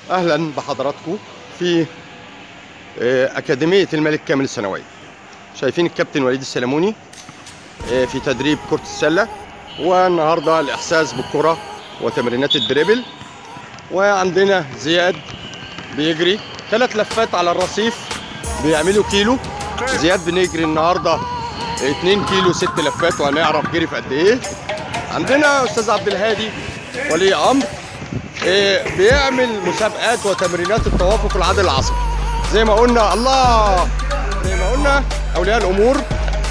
اهلا بحضراتكم في آه، اكاديميه الملك كامل الثانويه شايفين الكابتن وليد السلموني آه، في تدريب كره السله والنهارده الاحساس بالكره وتمرينات الدريبل وعندنا زياد بيجري ثلاث لفات على الرصيف بيعملوا كيلو زياد بنجري النهارده 2 كيلو ست لفات وهنعرف جري في قد ايه عندنا استاذ عبد الهادي ولي امر إيه، بيعمل مسابقات وتمرينات التوافق العدل العصبي زي ما قلنا الله زي ما قلنا اولياء الامور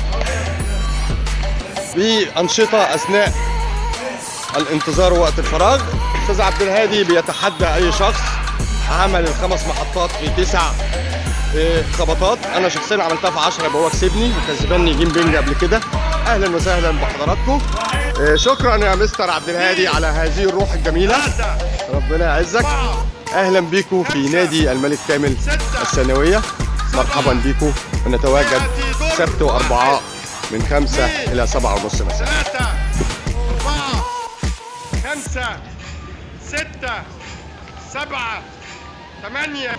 بانشطه اثناء الانتظار ووقت الفراغ استاذ عبد الهادي بيتحدى اي شخص عمل الخمس محطات في تسع إيه، خبطات انا شخصيا عملتها في 10 يبقى هو كسبني وكسبني جيم بينج قبل كده اهلا وسهلا بحضراتكم إيه، شكرا يا مستر عبد الهادي على هذه الروح الجميله ربنا يعزك اهلا بيكم في نادي الملك كامل الثانويه مرحبا بيكم ونتواجد سبت واربعاء من خمسة الى سبعة ونص مساء ثلاثة أربعة خمسة ستة سبعة ثمانية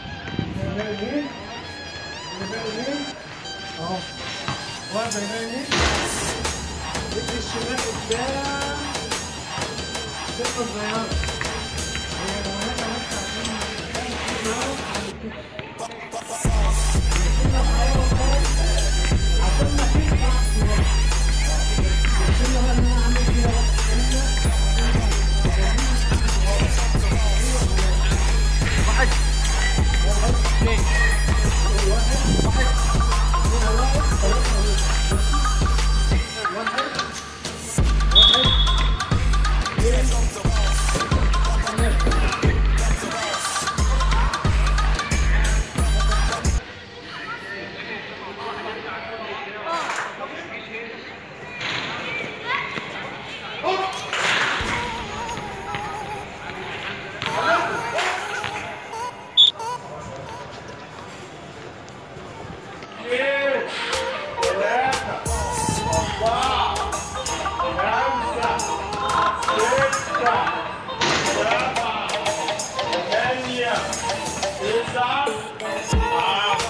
اهو واقفه يمين رجل الشمال قدام ثقه صغيره هي مهمه بس عشان نعرف على الكتف. السنة صغيرة خالص عشان ما تقطع في الوقت. السنة بقى اللي انا عامل فيها واحد واحد اثنين واحد واحد ثمانية تسعة عشرة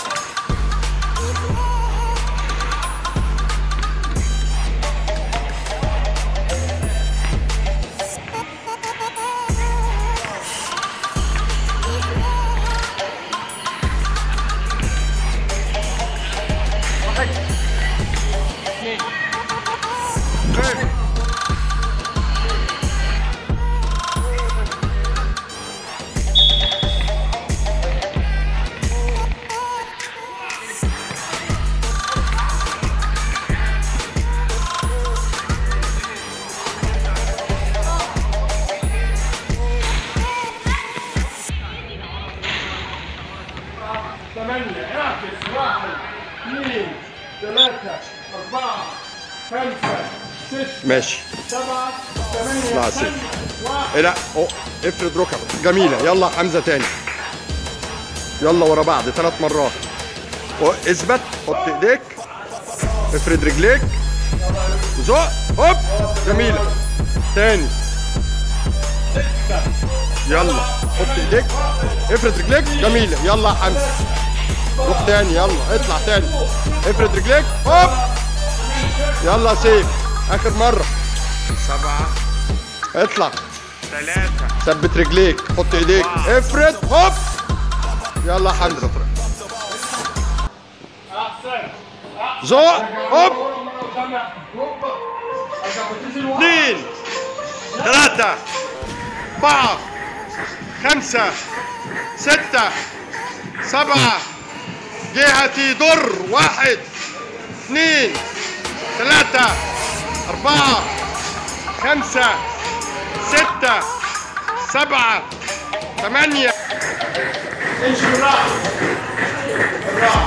ثمانية اعكس واحد اثنين ثلاثة أربعة خمسة ستة ماشي سبعة ثمانية اطلع ثمانية، سيف. واحد إيه لا أوه. افرد ركبك جميله يلا حمزه تاني يلا ورا بعض ثلاث مرات أوه، اثبت حط ايديك افرد رجليك زق هوب جميله تاني يلا حط ايديك افرد رجليك جميله يلا يا حمزه روح تاني يلا اطلع تاني افرد رجليك هوب يلا يا سيف اخر مره سبعة اطلع ثلاثة ثبت رجليك حط ايديك افرد هوب يلا يا حمزه أحسن زق هوب اثنين ثلاثة أربعة خمسة ستة سبعة جهتي در واحد اثنين ثلاثة أربعة خمسة ستة سبعة ثمانية امشي بالراحة بالراحة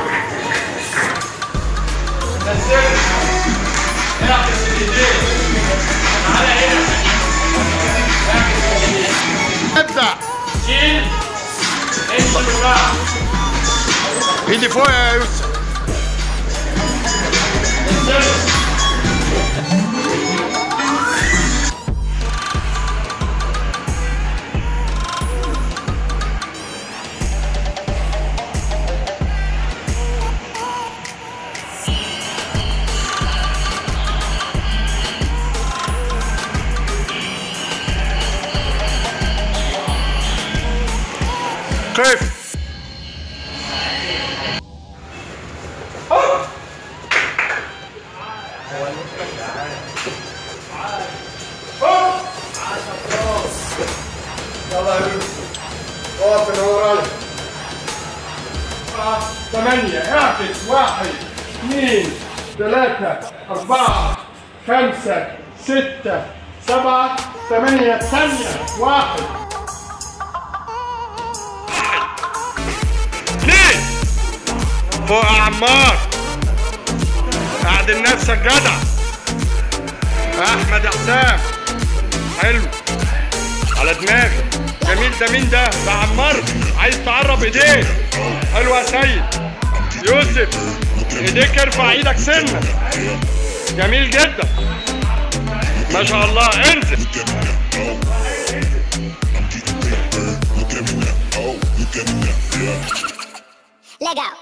نزل اعكس الايدين تعالى هنا اعكس الايدين ابدأ شيل امشي بالراحة ايدي فوق يا يوسف انزل قف يلا يا يوسف اقف اللي هو رايح ثمانية اعكس واحد اثنين ثلاثة أربعة خمسة ستة سبعة ثمانية ثانية واحد اثنين فوق عمار اعدل نفسك جدع احمد حسام حلو على دماغي جميل ده مين ده ده عمار عايز تقرب ايديك حلو يا سيد يوسف ايديك ارفع ايدك سنه جميل جدا ما شاء الله انزل Leg out.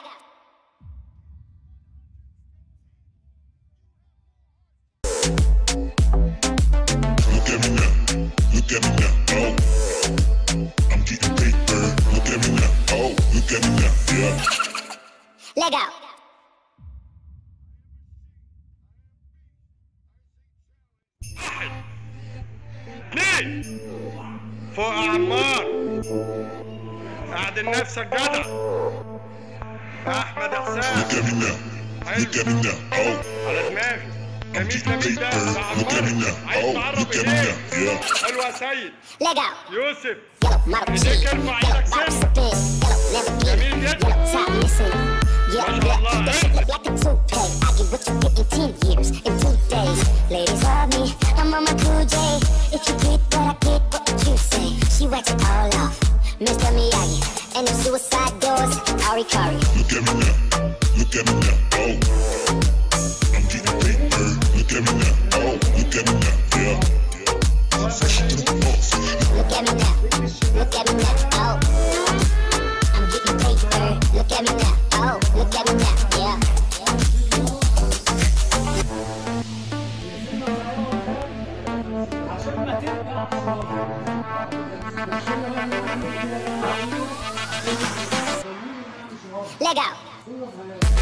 Look at me now. Look at me now. Oh. I'm getting paper. Look at me now. Oh, look at me now. Yeah. Leg out. اثنين فوق عمار اعدل نفسك جدع احمد حسام Look at me now. Look at me now. Oh. على دماغي I'm جميل getting ده مين ده paper. ده Look at me عمار now. عايز Oh, تقرب look at me ايديك now. Yeah. حلو يا سيد Leg out. يوسف Yellow model G. ايديك ارفع ايدك Yellow box سنه spin. Yellow Lamborghini. جميل جدا Yellow top missing. Yeah, ما شاء الله. yeah. That shit look like a toupee. I get what you get in ten years, in two days. Ladies love me. I'm on my cool J. If you get what I get, what would you say? She wax it all off. Mr. Miyagi. And them suicide doors. Ari Kari. Look at me now. Look at me now. Oh. I'm getting paper. Look at me now. Oh, look at me now. Yeah. Fresh to the boss. Look at me now. Look at me now. Oh. I'm getting paper. Look at me now. Oh, look at me now. Yeah. Leg out.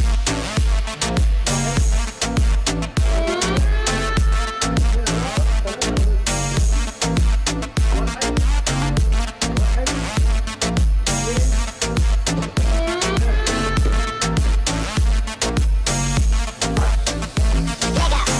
Leg out.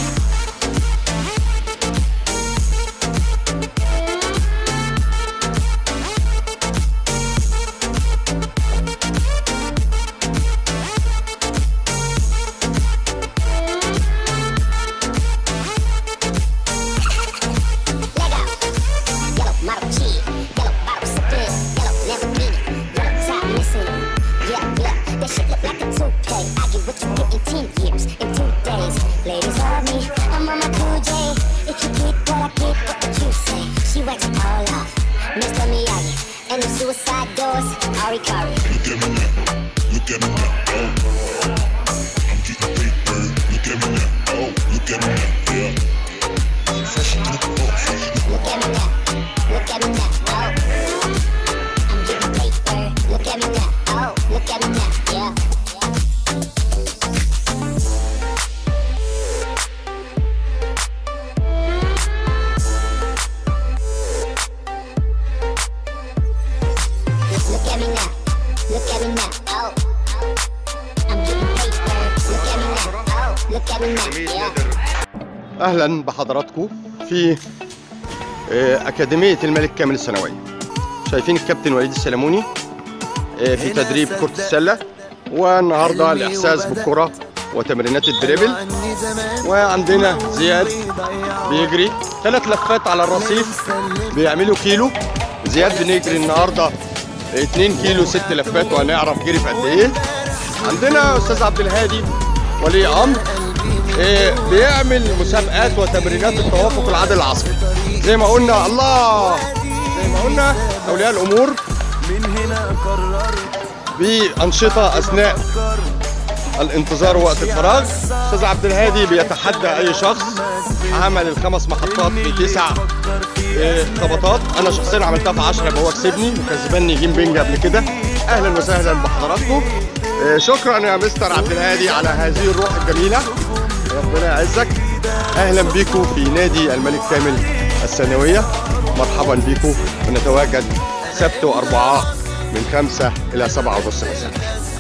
Leg out. Yellow model G. Yellow bottle spin. Yellow Lamborghini. Yellow top missing. Yeah, yeah. That shit look like a toupee. I get what you get in ten years, in two days. Ladies love me. I'm on my cool J. If you get what I get, what would you say? She wax it all off. Mr. Miyagi. And the suicide doors. Ari Kari. Look at me now. Look at me now. Oh. I'm getting paper. Look at me now. Oh, look at me now. Yeah. Fresh to the boss. Look at me now. Look at me now. Oh. I'm getting paper. Look at me now. Oh, look at me now. Yeah. Look at me now. Look at me now. Oh. I'm getting paper. Look at me now. Oh, look at me now. Yeah. اهلا بحضراتكم في آه، اكاديميه الملك كامل الثانويه شايفين الكابتن وليد السلموني آه، في تدريب كره السله والنهارده الاحساس بالكره وتمرينات الدريبل وعندنا زياد بيجري ثلاث لفات على الرصيف بيعملوا كيلو زياد بنجري النهارده 2 كيلو ست لفات وهنعرف جري في قد ايه عندنا استاذ عبد الهادي ولي امر إيه، بيعمل مسابقات وتمرينات التوافق العادل العصبي زي ما قلنا الله زي ما قلنا اولياء الامور بانشطه اثناء الانتظار وقت الفراغ استاذ عبد الهادي بيتحدى اي شخص عمل الخمس محطات في تسع إيه، خبطات انا شخصيا عملتها في 10 يبقى هو كسبني وكسبني جيم بينج قبل كده اهلا وسهلا بحضراتكم إيه، شكرا يا مستر عبد الهادي على هذه الروح الجميله ربنا يعزك اهلا بيكم في نادي الملك كامل الثانويه مرحبا بيكم ونتواجد سبت واربعاء من خمسة الى سبعة ونص مساء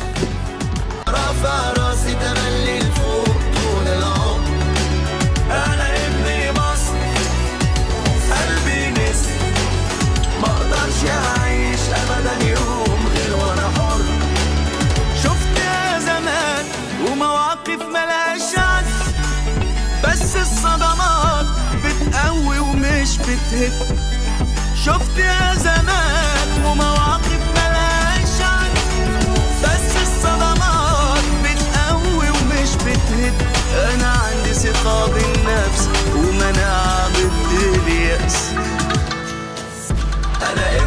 رافع راسي تملي لفوق طول العمر انا ابني مصر قلبي نسي ما اقدرش اعيش ابدا يوم غير وانا حر شفت يا زمان ومواقف ملهاش عد بس الصدمات بتقوي ومش بتهد شفت يا زمان ومواقف ملهاش عد بس الصدمات بتقوي ومش بتهد انا عندي ثقة بالنفس ومناعة ضد اليأس انا